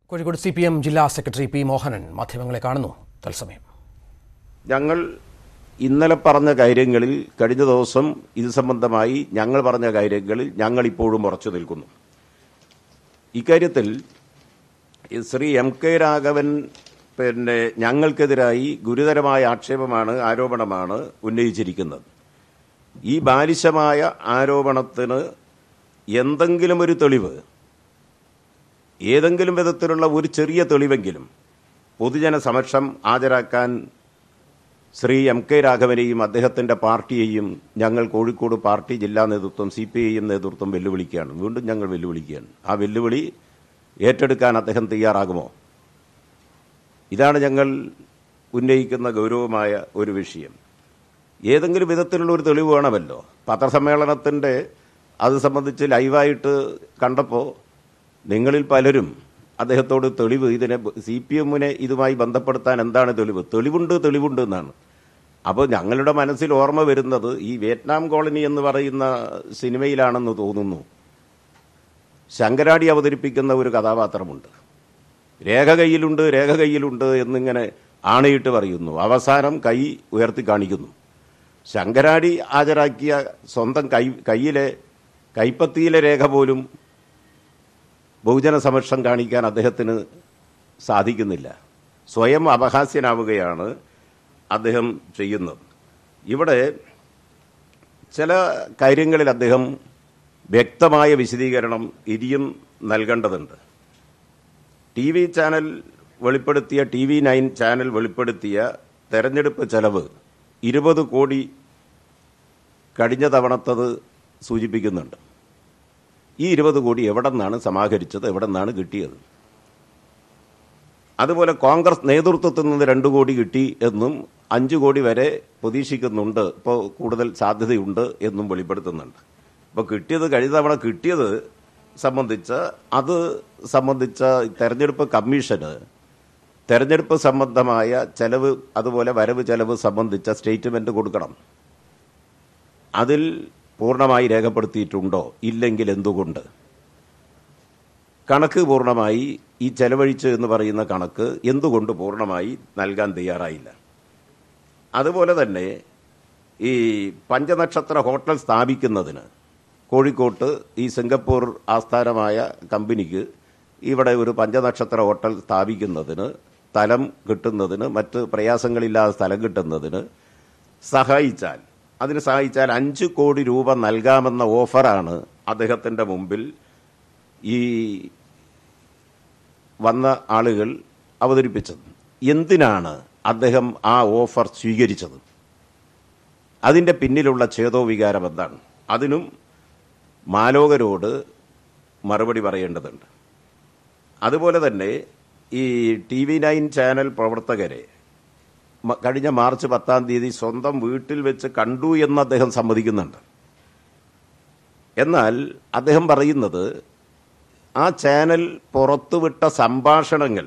Kozhikode C P M ജില്ലാ secretary P Mohanan മാധ്യമങ്ങളെ കാണുന്നു തത്സമയം ഞങ്ങൾ ഇന്നലെ പറഞ്ഞ കാര്യങ്ങളിൽ കഴിഞ്ഞ ദിവസം ഇത് സംബന്ധമായി ഞങ്ങൾ പറഞ്ഞ കാര്യങ്ങളിൽ ഞങ്ങൾ ഇപ്പോഴും ഉറച്ചു നിൽക്കുന്നു ഇക്കാര്യത്തിൽ ഈ ശ്രീ എം കെ രാഘവൻ പിന്നെ ഞങ്ങൾക്കെതിരായി ഗുരുതരമായ ആക്ഷേപമാണ് ആരോപണമാണ് ഉന്നയിച്ചിരിക്കുന്നത് ഈ ബാലിശമായ ആരോപണത്തിന് എന്തെങ്കിലും ഒരു തെളിവ് ഏതെങ്കിലും വിധത്തിലുള്ള ഒരു ചെറിയ തെളിവെങ്കിലും പൊതുജന സമക്ഷം ഹാജരാക്കാൻ ശ്രീ എം കെ രാഘവനെയും അദ്ദേഹത്തിന്റെ പാർട്ടിയെയും ഞങ്ങൾ കോഴിക്കോട് പാർട്ടി ജില്ലാ നേതൃത്വം സി പി ഐ എം നേതൃത്വം വെല്ലുവിളിക്കുകയാണ് വീണ്ടും ഞങ്ങൾ വെല്ലുവിളിക്കുകയാണ് ആ വെല്ലുവിളി ഏറ്റെടുക്കാൻ അദ്ദേഹം തയ്യാറാകുമോ ഇതാണ് ഞങ്ങൾ ഉന്നയിക്കുന്ന ഗൗരവമായ ഒരു വിഷയം ഏതെങ്കിലും വിധത്തിലുള്ള ഒരു തെളിവ് വേണമല്ലോ പത്രസമ്മേളനത്തിന്റെ അത് സംബന്ധിച്ച് ലൈവായിട്ട് കണ്ടപ്പോൾ നിങ്ങളിൽ പലരും അദ്ദേഹത്തോട് തെളിവ് ഇതിനെ സി പി എമ്മിനെ ഇതുമായി ബന്ധപ്പെടുത്താൻ എന്താണ് തെളിവ് തെളിവുണ്ട് തെളിവുണ്ട് എന്നാണ് അപ്പോൾ ഞങ്ങളുടെ മനസ്സിൽ ഓർമ്മ വരുന്നത് ഈ വിയറ്റ്നാം കോളനി എന്ന് പറയുന്ന സിനിമയിലാണെന്ന് തോന്നുന്നു ശങ്കരാടി അവതരിപ്പിക്കുന്ന ഒരു കഥാപാത്രമുണ്ട് രേഖ കയ്യിലുണ്ട് രേഖ കയ്യിലുണ്ട് എന്നിങ്ങനെ ആണയിട്ട് പറയുന്നു അവസാനം കൈ ഉയർത്തി കാണിക്കുന്നു ശങ്കരാടി ഹാജരാക്കിയ സ്വന്തം കൈ കയ്യിലെ കൈപ്പത്തിയിലെ രേഖ പോലും ബഹുജന സമക്ഷം കാണിക്കാൻ അദ്ദേഹത്തിന് സാധിക്കുന്നില്ല സ്വയം അപഹാസ്യനാവുകയാണ് അദ്ദേഹം ചെയ്യുന്നത് ഇവിടെ ചില കാര്യങ്ങളിൽ അദ്ദേഹം വ്യക്തമായ വിശദീകരണം ഇനിയും നൽകേണ്ടതുണ്ട് ടി വി ചാനൽ വെളിപ്പെടുത്തിയ ടി വി നയൻ ചാനൽ വെളിപ്പെടുത്തിയ തെരഞ്ഞെടുപ്പ് ചെലവ് ഇരുപത് കോടി കഴിഞ്ഞ തവണത്തത് സൂചിപ്പിക്കുന്നുണ്ട് ഈ ഇരുപത് കോടി എവിടെ നിന്നാണ് സമാഹരിച്ചത് എവിടെ നിന്നാണ് കിട്ടിയത് അതുപോലെ കോൺഗ്രസ് നേതൃത്വത്തിൽ നിന്ന് രണ്ട് കോടി കിട്ടി എന്നും അഞ്ചു കോടി വരെ പ്രതീക്ഷിക്കുന്നുണ്ട് ഇപ്പോൾ കൂടുതൽ സാധ്യതയുണ്ട് എന്നും വെളിപ്പെടുത്തുന്നുണ്ട് ഇപ്പോൾ കിട്ടിയത് കഴിഞ്ഞ തവണ കിട്ടിയത് സംബന്ധിച്ച് അത് സംബന്ധിച്ച തെരഞ്ഞെടുപ്പ് കമ്മീഷന് തെരഞ്ഞെടുപ്പ് സംബന്ധമായ ചെലവ് അതുപോലെ വരവ് ചെലവ് സംബന്ധിച്ച സ്റ്റേറ്റ്മെന്റ് കൊടുക്കണം അതിൽ പൂർണ്ണമായി രേഖപ്പെടുത്തിയിട്ടുണ്ടോ ഇല്ലെങ്കിൽ എന്തുകൊണ്ട് കണക്ക് പൂർണ്ണമായി ഈ ചെലവഴിച്ച് എന്ന് പറയുന്ന കണക്ക് എന്തുകൊണ്ട് പൂർണ്ണമായി നൽകാൻ തയ്യാറായില്ല അതുപോലെ തന്നെ ഈ പഞ്ചനക്ഷത്ര ഹോട്ടൽ സ്ഥാപിക്കുന്നതിന് കോഴിക്കോട്ട് ഈ സിംഗപ്പൂർ ആസ്ഥാനമായ കമ്പനിക്ക് ഇവിടെ ഒരു പഞ്ചനക്ഷത്ര ഹോട്ടൽ സ്ഥാപിക്കുന്നതിന് സ്ഥലം കിട്ടുന്നതിന് മറ്റ് പ്രയാസങ്ങളില്ലാതെ സ്ഥലം കിട്ടുന്നതിന് സഹായിച്ചാൽ അതിന് സഹായിച്ചാൽ അഞ്ച് കോടി രൂപ നൽകാമെന്ന ഓഫറാണ് അദ്ദേഹത്തിൻ്റെ മുമ്പിൽ ഈ വന്ന ആളുകൾ അവതരിപ്പിച്ചത് എന്തിനാണ് അദ്ദേഹം ആ ഓഫർ സ്വീകരിച്ചത് അതിൻ്റെ പിന്നിലുള്ള ഛേദോവികാരം എന്താണ് അതിനും മാലോകരോട് മറുപടി പറയേണ്ടതുണ്ട് അതുപോലെ തന്നെ ഈ ടി വി നയൻ ചാനൽ പ്രവർത്തകരെ മ- കഴിഞ്ഞ മാർച്ച് പത്താം തീയതി സ്വന്തം വീട്ടിൽ വെച്ച് കണ്ടു എന്ന് അദ്ദേഹം സമ്മതിക്കുന്നുണ്ട് എന്നാൽ അദ്ദേഹം പറയുന്നത് ആ ചാനൽ പുറത്തുവിട്ട സംഭാഷണങ്ങൾ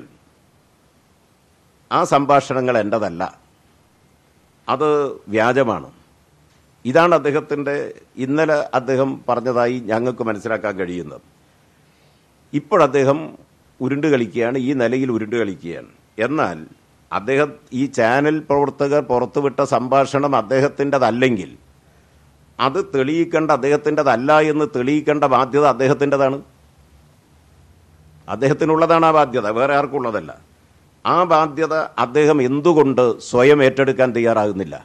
ആ സംഭാഷണങ്ങൾ എൻ്റെതല്ല അത് വ്യാജമാണ് ഇതാണ് അദ്ദേഹത്തിൻ്റെ ഇന്നലെ അദ്ദേഹം പറഞ്ഞതായി ഞങ്ങൾക്ക് മനസ്സിലാക്കാൻ കഴിയുന്നത് ഇപ്പോഴദ്ദേഹം ഉരുണ്ട് കളിക്കുകയാണ് ഈ നിലയിൽ ഉരുണ്ട് കളിക്കുകയാണ് എന്നാൽ അദ്ദേഹം ഈ ചാനൽ പ്രവർത്തകർ പുറത്തുവിട്ട സംഭാഷണം അദ്ദേഹത്തിൻ്റെതല്ലെങ്കിൽ അത് തെളിയിക്കേണ്ട അദ്ദേഹത്തിൻ്റെതല്ല എന്ന് തെളിയിക്കേണ്ട ബാധ്യത അദ്ദേഹത്തിൻ്റെതാണ് അദ്ദേഹത്തിനുള്ളതാണ് ആ ബാധ്യത വേറെ ആർക്കുള്ളതല്ല ആ ബാധ്യത അദ്ദേഹം എന്തുകൊണ്ട് സ്വയം ഏറ്റെടുക്കാൻ തയ്യാറാകുന്നില്ല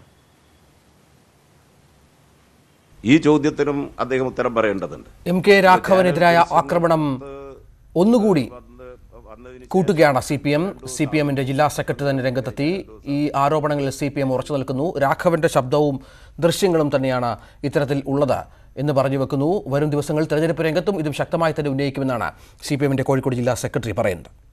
ഈ ചോദ്യത്തിനും അദ്ദേഹം ഉത്തരം പറയേണ്ടതുണ്ട് എം കെ രാഘവനെതിരായ ആക്രമണം ഒന്നുകൂടി കൂട്ടുകയാണ് C P M C P എമ്മിന്റെ ജില്ലാ സെക്രട്ടറി തന്നെ രംഗത്തെത്തി ഈ ആരോപണങ്ങളിൽ സി പി എം ഉറച്ചു നിൽക്കുന്നു രാഘവന്റെ ശബ്ദവും ദൃശ്യങ്ങളും തന്നെയാണ് ഇത്തരത്തിൽ ഉള്ളത് എന്ന് പറഞ്ഞു വെക്കുന്നു വരും ദിവസങ്ങളിൽ തെരഞ്ഞെടുപ്പ് രംഗത്തും ഇതും ശക്തമായി തന്നെ ഉന്നയിക്കുമെന്നാണ് സി പി എമ്മിന്റെ കോഴിക്കോട് ജില്ലാ സെക്രട്ടറി പറയുന്നത്